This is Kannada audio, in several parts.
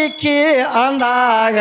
ಇಕ್ಕಿ ಅಂದಾಗ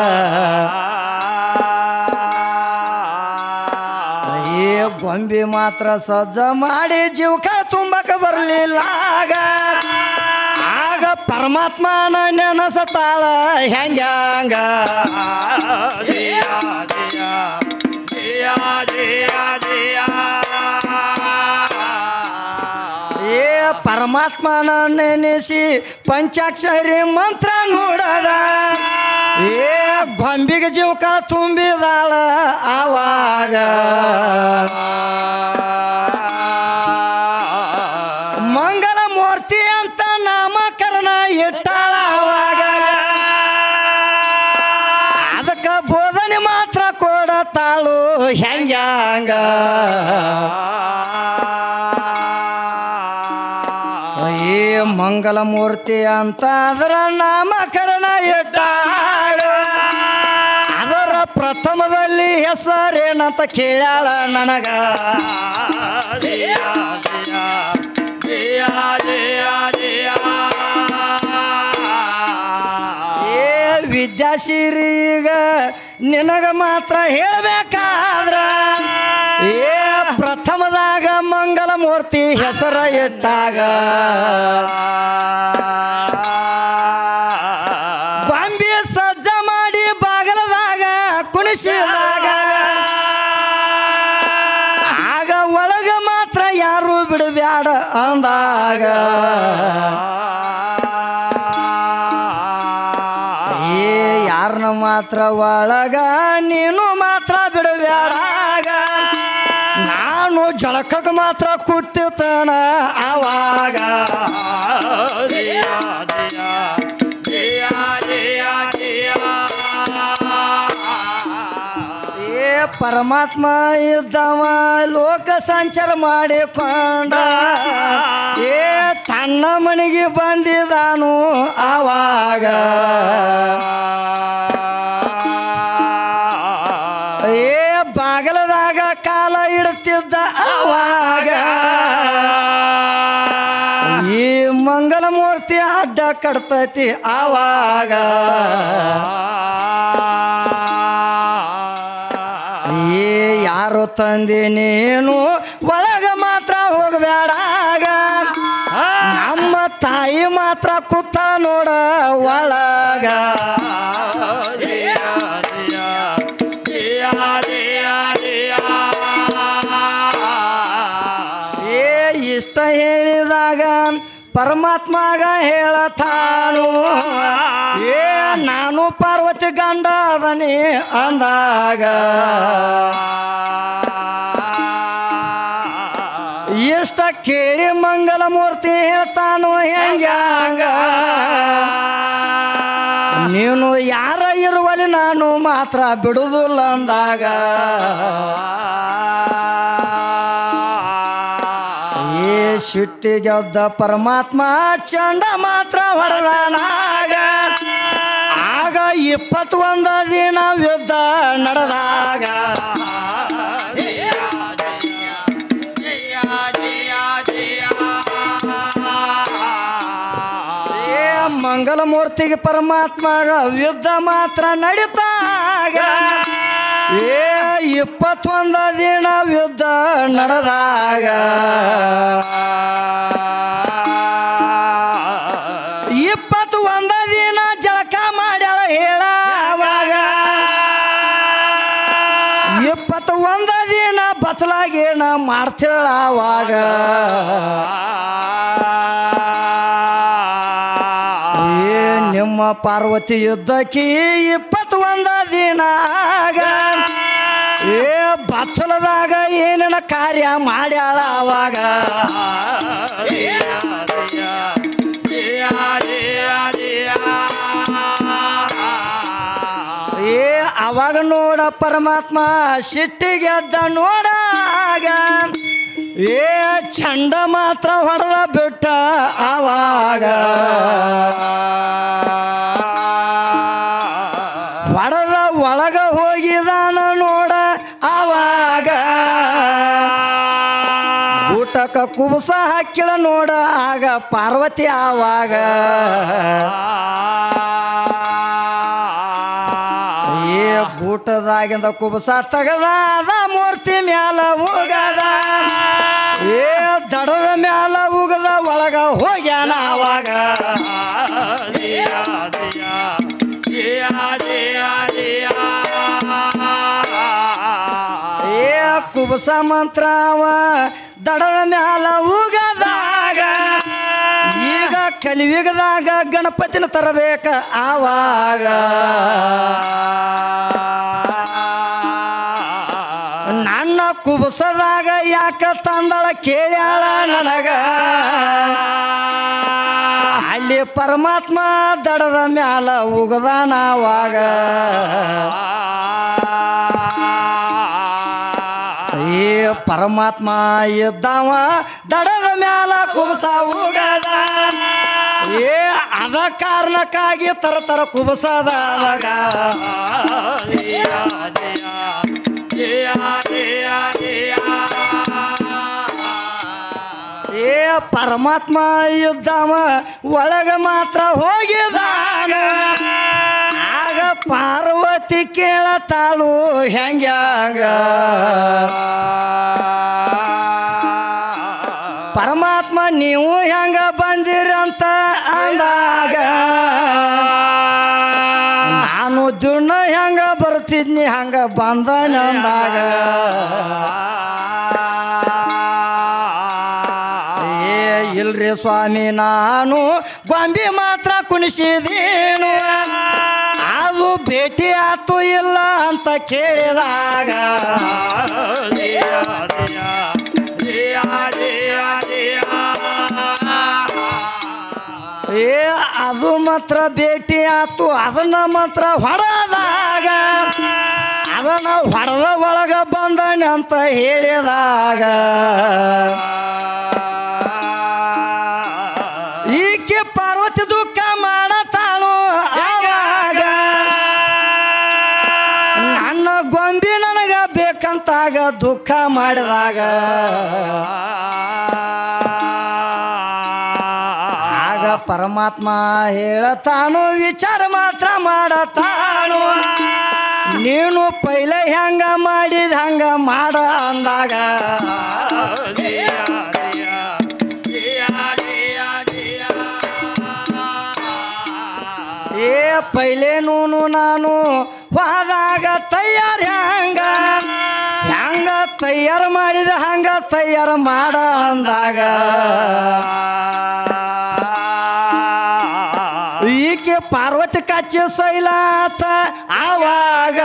ಏ ಗೊಂಬಿ ಮಾತ್ರ ಸಜ್ಜ ಮಾಡಿ ಜೀವಕ ತುಂಬಕ ಬರ್ಲಿಲ್ಲ ಆಗ ಆಗ ಪರಮಾತ್ಮನ ನೆನಸತಾಳ ಹೆಂಗ ಏ ಪರಮಾತ್ಮನ ನೆನೆಸಿ ಪಂಚಾಕ್ಷರಿ ಮಂತ್ರ ನೋಡದ ಏ ಗೊಂಬಿಗೆ ಜೀವಕ ತುಂಬಿದಾಳ ಆವಾಗ ಮಂಗಲ ಮೂರ್ತಿ ಅಂತ ನಾಮಕರಣ ಇಟ್ಟಾಳ ಆವಾಗ ಅದಕ್ಕ ಬೋಧನೆ ಮಾತ್ರ ಕೊಡತಾಳು ಹೆಂಗ ಏ ಮಂಗಲ ಮೂರ್ತಿ ಅಂತ ಅದರ ನಾಮಕರಣ ಇಟ್ಟಾಳು ಅದರ ಪ್ರಥಮದಲ್ಲಿ ಹೆಸರೇನಂತ ಕೇಳ್ಯಾಳ ನನಗ ಏ ವಿದ್ಯಾಶೀರೀಗ ನಿನಗ ಮಾತ್ರ ಹೇಳ್ಬೇಕಾದ್ರ ಏ ಪ್ರಥಮದಾಗ ಮಂಗಲ ಮೂರ್ತಿ ಹೆಸರ ಇಟ್ಟಾಗ ಬಾಂಬಿ ಸಜ್ಜ ಮಾಡಿ ಬಾಗಲದಾಗ ಕುಣಿಸಿದಾಗ ಆಗ ಒಳಗ ಮಾತ್ರ ಯಾರು ಬಿಡಬ್ಯಾಡ ಅಂದಾಗ ಏ ಯಾರನ್ನ ಮಾತ್ರ ಒಳಗ ನೀನು ಮಾತ್ರ ಬಿಡಬ್ಯಾಡಾಗ ನಾನು ಜಳಕಕ್ಕೆ ಮಾತ್ರ ಕುಟ್ಟಿತನ ಆವಾಗ ಏ ಪರಮಾತ್ಮ ಇದ್ದವ ಲೋಕ ಸಂಚಾರ ಮಾಡಿಕೊಂಡ ಏ ತನ್ನ ಮನೆಗೆ ಬಂದಿದಾನು ಆವಾಗ ಏ ಬಾಗಲದಾಗ ಕಾಲ ಇಡ್ತಿದ್ದ ಆವಾಗ ಈ ಮಂಗಲ ಮೂರ್ತಿ ಅಡ್ಡ ಕಡ್ತೈತಿ ಆವಾಗ ಏ ಯಾರು ತಂದೆ ನೀನು ಒಳಗ ಮಾತ್ರ ಹೋಗಬೇಡಾಗ ನಮ್ಮ ತಾಯಿ ಮಾತ್ರ ಕೂತ ನೋಡ ಒಳಗ ಏ ಇಷ್ಟ ಹೇಳಿದಾಗ ಪರಮಾತ್ಮಗ ಹೇಳತಾನು ಏ ನಾನು ಪಾರ್ವತಿ ಗಂಡ ಅದನಿ ಅಂದಾಗ ಇಷ್ಟ ಕೇಳಿ ಮಂಗಲ ಮೂರ್ತಿ ಹೇಳ್ತಾನು ಹೆಂಗ ನೀನು ಯಾರ ಇರುವಲ್ಲಿ ನಾನು ಮಾತ್ರ ಬಿಡುದಿಲ್ಲ ಅಂದಾಗ ಏ ಸಿಟ್ಟಿಗೆದ್ದ ಪರಮಾತ್ಮ ಚಂಡ ಮಾತ್ರ ಹೊಡೆದಾನಾಗ ಆಗ ಇಪ್ಪತ್ತೊಂದ ದಿನ ಯುದ್ಧ ನಡೆದಾಗ ಏ ಮಂಗಲ ಮೂರ್ತಿಗೆ ಪರಮಾತ್ಮಗ ಯುದ್ಧ ಮಾತ್ರ ನಡೀತಾಗ ಏ ಇಪ್ಪತ್ತೊಂದ ದಿನ ಯುದ್ಧ ನಡೆದಾಗ ಇಪ್ಪತ್ತು ಒಂದ ದಿನ ಜಳಕ ಮಾಡ್ಯಾಳ ಹೇಳವಾಗ ಇಪ್ಪತ್ತು ಒಂದ ದಿನ ಬಚ್ಚಲಾಗೇನ ಮಾಡ್ತೇಳ ಅವಾಗ ಏ ನಿಮ್ಮ ಪಾರ್ವತಿ ಯುದ್ಧಕ್ಕೆ ಇಪ್ಪತ್ತು ಒಂದ ದಿನ ಆಗ ಏ ಬಚ್ಚಲದಾಗ ಏನೇನ ಕಾರ್ಯ ಮಾಡ್ಯಾಳ ಅವಾಗ ಏ ಅವಾಗ ನೋಡ ಪರಮಾತ್ಮ ಸಿಟ್ಟಿಗೆದ್ದ ನೋಡಾಗ ಏ ಚಂಡ ಮಾತ್ರ ಹೊಡೆದ ಬಿಟ್ಟ ಆವಾಗ ಹೊಡೆದ ಒಳಗ ಹೋಗಿದಾನ ನೋಡ ಆವಾಗ ಊಟಕ್ಕ ಕುಬಸ ಹಾಕಿಳ ನೋಡ ಆಗ ಪಾರ್ವತಿ ಆವಾಗ ಗೂಟದಾಗಿಂದ ಕುಬಸ ತಗದ ಅದ ಮೂರ್ತಿ ಮ್ಯಾಲ ಉಗದ ಏ ದಡದ ಮ್ಯಾಲ ಉಗದ ಒಳಗ ಹೋಗ್ಯಾನ ಅವಾಗ ಏ ಕುಬಸ ಮಂತ್ರವ ದಡದ ಮ್ಯಾಲ ಉಗದಾಗ ಈಗ ಕಲಿಯುಗದಾಗ ಗಣಪತಿನ ತರಬೇಕ ಆವಾಗ ನನ್ನ ಕುಬಸದಾಗ ಯಾಕ ತಂದಳ ಕೇಳ್ಯಾಳ ನನಗ ಅಲ್ಲಿ ಪರಮಾತ್ಮ ದಡದ ಮ್ಯಾಲ ಉಗದಾನವಾಗ ಏ ಪರಮಾತ್ಮ ಇದ್ದವ ದಡದ ಮ್ಯಾಲ ಕುಬಸ ಉಗದ ಏ ಅದ ಕಾರಣಕ್ಕಾಗಿ ತರ ತರ ಕುಬಸದಾಗ ಏ ಪರಮಾತ್ಮ ಇದ್ದವ ಒಳಗ ಮಾತ್ರ ಹೋಗಿದಾನ ಆಗ ಪಾರ್ವತಿ ಕೇಳತಾಳು ಹೆಂಗ್ಯಾಂಗ ಪರಮಾತ್ಮ ನೀವು ಹೆಂಗ ಬಂದಿರಿ ಅಂತ ಅಂದಾಗ ನಾನು ದುಣ್ಣ ಹೆಂಗ ಬರ್ತಿದ್ನಿ ಹಂಗ ಬಂದನ ಅಂದಾಗ ಏ ಇಲ್ರಿ ಸ್ವಾಮಿ ನಾನು ಗೊಂಬಿ ಮಾತ್ರ ಕುಣಿಸಿದೀನು ಅದು ಭೇಟಿ ಆತು ಇಲ್ಲ ಅಂತ ಕೇಳಿದಾಗ ಏ ಅದು ಮಾತ್ರ ಭೇಟಿ ಆತು ಅದನ್ನ ಮಾತ್ರ ಹೊಡೆದಾಗ ಅದನ್ನ ಹೊಡೆದ ಒಳಗ ಬಂದನೆ ಅಂತ ಹೇಳಿದಾಗ ಈಕೆ ಪಾರ್ವತಿ ದುಃಖ ಮಾಡತಾಳು ಆವಾಗ ನನ್ನ ಗೊಂಬಿ ನನಗ ಬೇಕಂತಾಗ ದುಃಖ ಮಾಡಿದಾಗ ಆಗ ಪರಮಾತ್ಮ ಹೇಳತಾನು ವಿಚಾರ ಮಾತ್ರ ಮಾಡತಾನು ನೀನು ಪೈಲೆ ಹೆಂಗ ಮಾಡಿದ ಹಂಗ ಮಾಡ ಅಂದಾಗ ಏ ಪೈಲೇನು ನಾನು ಹೋದಾಗ ತಯಾರಿ ಹಂಗ ಹೆಂಗ ತಯಾರು ಮಾಡಿದ ಹಂಗ ತಯಾರು ಮಾಡ ಅಂದಾಗ ಈಕೆ ಪಾರ್ವತಿ ಕಚ್ಚಿ ಸೈಲಾತ ಆವಾಗ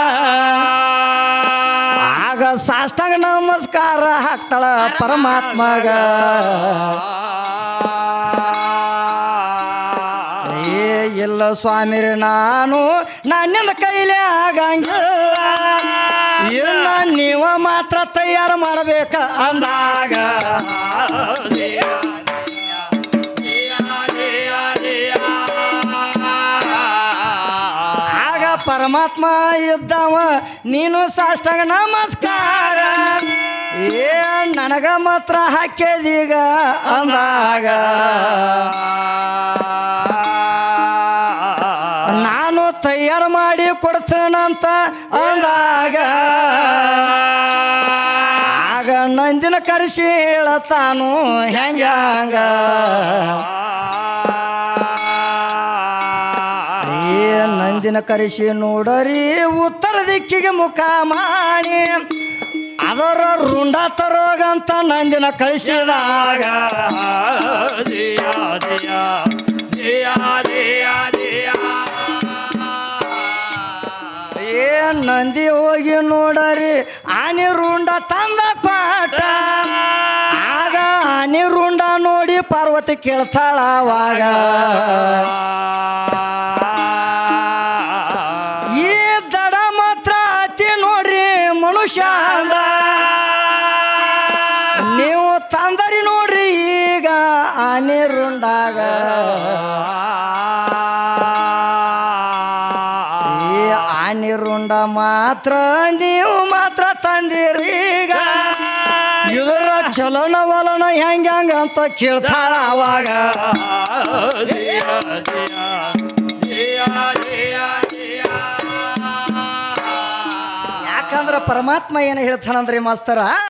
ಆಗ ಸಾಷ್ಟಾಂಗ ನಮಸ್ಕಾರ ಹಾಕ್ತಾಳ ಪರಮಾತ್ಮಗ ಏ ಇಲ್ಲ ಸ್ವಾಮಿರಿ ನಾನು ನನ್ನಿಂದ ಕೈಲೇ ಆಗಂಗಿಲ್ಲ ಇನ್ನ ನೀವ ಮಾತ್ರ ತಯಾರು ಮಾಡಬೇಕ ಅಂದಾಗ ಆಗ ಪರಮಾತ್ಮ ಇದ್ದವ ನೀನು ಸಾಷ್ಟಾಂಗ ನಮಸ್ಕಾರ ಏ ನನಗ ಮಾತ್ರ ಹಾಕ್ಯದೀಗ ಅಂದಾಗ ನಾನು ತಯಾರು ಮಾಡಿ ಕೊಡ್ತೇನಂತ ಅಂದಾಗ ಆಗ ನಂದಿನ ಕರೆಸಿ ಹೇಳತಾನು ಹೆಂಗ ಏ ನಂದಿನ ಕರೆಸಿ ನೋಡರಿ ಉತ್ತರ ದಿಕ್ಕಿಗೆ ಮುಖ ಮಾಡಿ ಅದರ ರುಂಡ ತರೋಗಂತ ನಂದಿನ ಕಳಿಸಿದಾಗ ಏ ನಂದಿ ಹೋಗಿ ನೋಡರಿ ಆನೆ ರುಂಡ ತಂದ ಪಾಠ ಆಗ ಆನೆ ರುಂಡ ನೋಡಿ ಪಾರ್ವತಿ ಕೇಳ್ತಾಳ ಅವಾಗ ಈ ದಡ ಮಾತ್ರ ಅತಿ ನೋಡ್ರಿ ಮನುಷ್ಯ ಅಂದ ನೀವು ತಂದರಿ ನೋಡ್ರಿ ಈಗ ಆನೆ ರುಂಡಾಗ ಈ ಆನೆ ರುಂಡ ಮಾತ್ರ ನೀವು ಮಾತ್ರ ತಂದಿರೀಗ ಇದರ ಚಲನವಲನ ಹೆಂಗ ಹೆಂಗ ಅಂತ ಕೇಳ್ತಾಳ ಅವಾಗ ಪರಮಾತ್ಮ ಏನು ಹೇಳ್ತಾನಂದ್ರಿ ಮಾಸ್ತರ